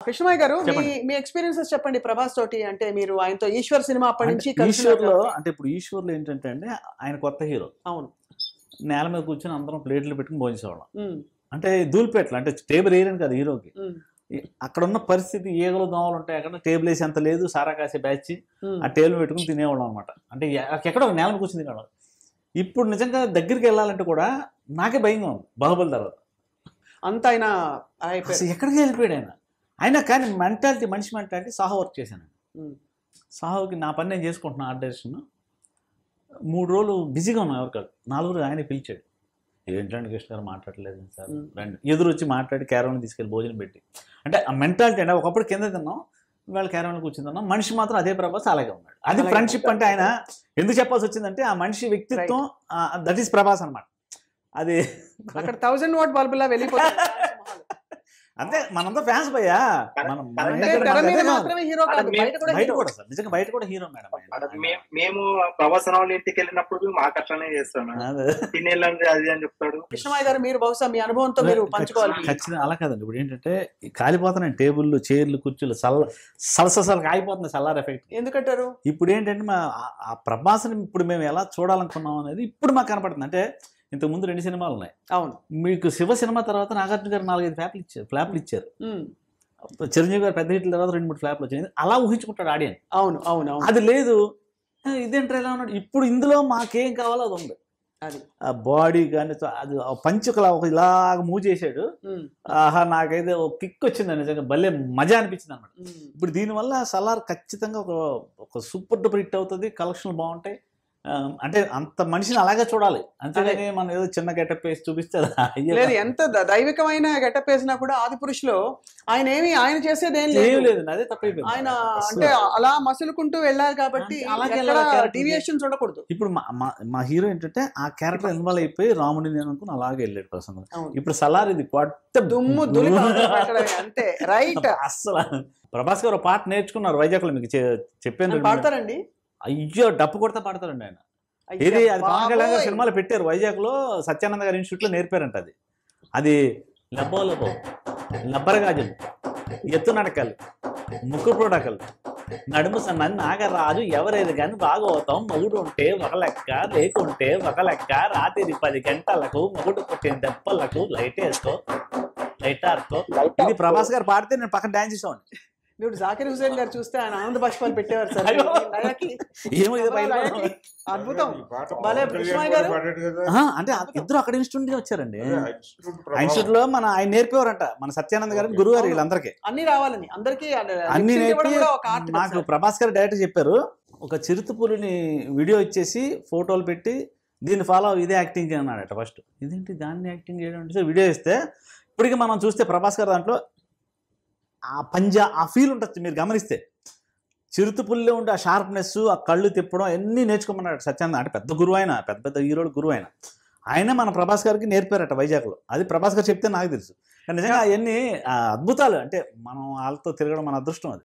కృష్ణమయ్య గారు మీ చెప్పండి. మీ ఎక్స్పీరియన్సెస్ చెప్పండి ప్రభాస్ తోటి అంటే మీరు ఆయనతో ఈశ్వర్ సినిమా అప్పటి నుంచి అంటే కలిసి ఈశ్వర్లో ఉన్నారు అంటే ఇప్పుడు ఈశ్వర్లో ఏంటంటే అండి ఆయన కొత్త హీరో అవును నేల మీద కూర్చొని అందరం ప్లేట్లు పెట్టుకుని భోజేసేవాళ్ళం ఉమ్, అంటే దూలిపేట్లు అంటే టేబుల్ వేయలేని కదా హీరోకి ఉమ్, ఈ- అక్కడ ఉన్న పరిస్థితి ఈగలు దోమలు ఉంటాయి అక్కడ టేబుల్ వేసి అంత లేదు సారా కాసే బ్యాచ్ ఉమ్. ఆ టేబుల్ పెట్టుకుని తినేవాళ్ళం అనమాట అంటే ఎ- ఎక్కడ ఒక నేల మీద కూర్చుని తినేవాళ్ళం ఇప్పుడు నిజంగా దగ్గరికి వెళ్ళాలంటే కూడా నాకే భయంగా ఉంది బాహుబలి తర్వాత అంత ఆయన అయిపోయారు అసలు ఎక్కడికి వెళ్ళిపోయాడు ఆయన అయినా కానీ మెంటాలిటీ మనిషి మెంటాలిటీ సాహో వర్క్ చేశాను ఉమ్, సాహోకి నా పని నేను చేసుకుంటున్నా ఆర్ట్ డైరెక్షన్ మూడు రోజులు బిజీగా ఉన్నాం ఎవరు కాదు నాలుగు ఆయన పిలిచాడు ఏంటంటే కృష్ణ గారు మాట్లాడలేదు సార్ మ్. రండి ఎదురు వచ్చి మాట్లాడి క్యారవన్ తీసుకెళ్ళి భోజనం పెట్టి అంటే ఆ మెంటాలిటీ అంటే ఒకప్పుడు కింద తిన్నాం ఇవాళ క్యారవన్ కూర్చుని తిన్నాం మనిషి మాత్రం అదే ప్రభాస్ అలాగే ఉన్నాడు అది అలాగే. ఫ్రెండ్షిప్ అంటే ఆయన ఎందుకు చెప్పాల్సి వచ్చిందంటే ఆ మనిషి వ్యక్తిత్వం దట్ ఈస్ ప్రభాస్ అన్నమాట అది అక్కడ థౌజండ్ వాట్ బల్బులా వెళ్ళిపోతుంది అంతే మనంతా ఫ్యాన్స్ భయ్యా మనం మనం అంటే ఏంటంటే తెర మనకు మీద అదే కాదు. మాత్రమే హీరో కాదు మే- బయట కూడా బయట హీరో కూడా సార్ నిజంగా బయట కూడా హీరో మేడం ఆయన. మే- మేము ప్రవాసన వాళ్ళ ఇంటికి వెళ్ళినప్పుడు మాకు అట్లనే చేస్తాం అదే. తినేళ్ళండి అది అని చెప్తాడు కృష్ణమయ్య గారు మీరు బహుశా మీ అనుభవంతో మీరు పంచుకోవాలి ఖచ్చితంగా అలా కాదండి ఇప్పుడు ఏంటంటే ఈ కాలిపోతున్నాయి టేబుల్లు చైర్లు కుర్చీలు చల్ల సలసలు కాగిపోతుంది సల్లార్ ఎఫెక్ట్ ఎందుకంటారు ఇప్పుడు ఏంటంటే మా ఆ- ఆ ప్రభాస్ని ఇప్పుడు మేము ఎలా చూడాలనుకున్నాం అనేది ఇప్పుడు మాకు కనపడుతుంది అంటే ఇంతకు ముందు రెండు సినిమాలు ఉన్నాయి అవును మీకు శివ సినిమా తర్వాత నాగార్జున గారు నాలుగైదు ఫ్లాప్లు ఇచ్చారు ఫ్లాప్లు ఇచ్చారు ఉమ్, చిరంజీవి గారు పెద్ద హిట్ల తర్వాత రెండు మూడు ఫ్లాప్లు వచ్చింది అలా ఊహించుకుంటాడు ఆడియన్స్ అవును అవును అవును అది లేదు "ఆ, ఇదేంట్రా ఎలా ఉన్నాడు ఇప్పుడు ఇందులో మాకేం కావాలో అది ఉంది అది ఆ బాడీ కానీ అది ఆ పంచుకలా ఒక ఇలాగ మూవ్ చేశాడు ఉమ్, ఆహా నాకైతే ఒక కిక్ వచ్చింది నిజంగా భలే మజా అనిపించింది అనమాట ఉమ్. ఇప్పుడు దీనివల్ల సలార్ ఖచ్చితంగా ఒక ఒక సూపర్ డూపర్ హిట్ అవుతుంది కలెక్షన్లు బాగుంటాయి ఆ, అంటే అంత మనిషిని అలాగే చూడాలి అంతేగాని మనం ఏదో చిన్న గెటప్ వేసి చూపిస్తే అది అయ్యే లేదు కాదు. ఎంత ద- దైవికమైన గెటప్ వేసినా కూడా ఆది పురుషులో ఆయన ఏమి ఆయన చేసేది ఏం ఏం లేదు లేదు అదే తప్పైపోయింది ఆయన అసలు. అంటే అలా మసులుకుంటూ వెళ్ళాలి కాబట్టి అంటే అలాగే వెళ్ళాలి character. డీవియేషన్స్ ఉండకూడదు ఇప్పుడు మా మా- మా హీరో ఏంటంటే ఆ క్యారెక్టర్ ఇన్వాల్వ్ అయిపోయి రాముడిని నేను అనుకుని అలాగే వెళ్ళాడు పర్సన్ అవును. ఇప్పుడు సలార్ ఇది కొట్ట దుమ్ము దులి పెట్టడమే అంతే రైట్ అస్సలు ప్రభాస్ గారు ఒక పాట నేర్చుకున్నారు వైజాగ్లో మీకు చె- చెప్పాను రెండు మూడు. పాడతారండి అయ్యో డప్పు కొడతా పాడతారండి ఆయన అయ్య ఇది అది పవన్ కళ్యాణ్ గారు బాబోయ్. సినిమాలో పెట్టారు వైజాగ్ లో సత్యానంద గారి ఇన్స్టిట్యూట్ లో నేర్పారంట అది అది లబ్బో లబ్బో లబ్బరగాజులు ఎత్తు నడకలు ముక్కు పుడకలు నడుము సన్న నాగరాజు ఎవరేది కానీ బాగోతాం మొగుడు ఉంటే ఒక లెక్క లేకుంటే ఒక లెక్క రాత్రి పది గంటలకు మొగుడు పుట్టిన దెబ్బలకు లైట్ వేసుకో లైట్ ఆర్కో ఇది ప్రభాస్ గారు పాడితే నేను పక్కన డాన్స్ చేసేవాడిని ఇప్పుడు జాకిర్ హుసేన్ గారు చూస్తే ఆయన ఆనంద బాష్పాలు పెట్టేవారు సార్ అయ్యో. ఈ లయకి. ఏమో ఇది పైన లయకి. అద్భుతం ఈ పాట భలే పవన్ కృష్ణయ్య కళ్యాణ్ గారు. కూడా పాడాడు కదా. ఆహా, అంటే ఆ ఇద్దరు అక్కడ ఇన్స్టిట్యూట్ నుంచి వచ్చారండి అదే, ఆ ఇన్స్టిట్యూట్ ఆ ప్రభావం. ఇన్స్టిట్యూట్ లో మన ఆయన నేర్పేవారంట మన సత్యానంద గారు గురువు గారు వీళ్ళందరికీ అన్ని రావాలని అందరికి అన్ని నేర్పి కూడా ఒక ఆర్ట్ నాకు ప్రభాస్ గారు డైరెక్ట్ చెప్పారు ఒక చిరుతపులిని వీడియో ఇచ్చేసి ఫోటోలు పెట్టి దీన్ని ఫాలో ఇదే యాక్టింగ్ అన్నాడట ఫస్ట్ ఇదేంటి దాన్ని యాక్టింగ్ చేయడం అంటే వీడియో ఇస్తే ఇప్పటికి మనం చూస్తే ప్రభాస్ గారు దాంట్లో ఆ పంజా ఆ ఫీల్ ఉంటుంది మీరు గమనిస్తే చిరుతపుల్లిలో ఉండే ఆ షార్ప్నెస్ ఆ కళ్ళు తిప్పడం అన్నీ నేర్చుకోమన్నాడు సత్యానంద అంటే పెద్ద గురువు ఆయన పెద్ద పెద్ద హీరోలు గురువు ఆయన ఆయన మన ప్రభాస్ గారికి నేర్పారట వైజాగ్లో అది ప్రభాస్ గారు చెప్తే నాకు తెలుసు కానీ నిజంగా అవన్నీ ఆ, అద్భుతాలు అంటే మనం వాళ్ళతో తిరగడం మన అదృష్టం అది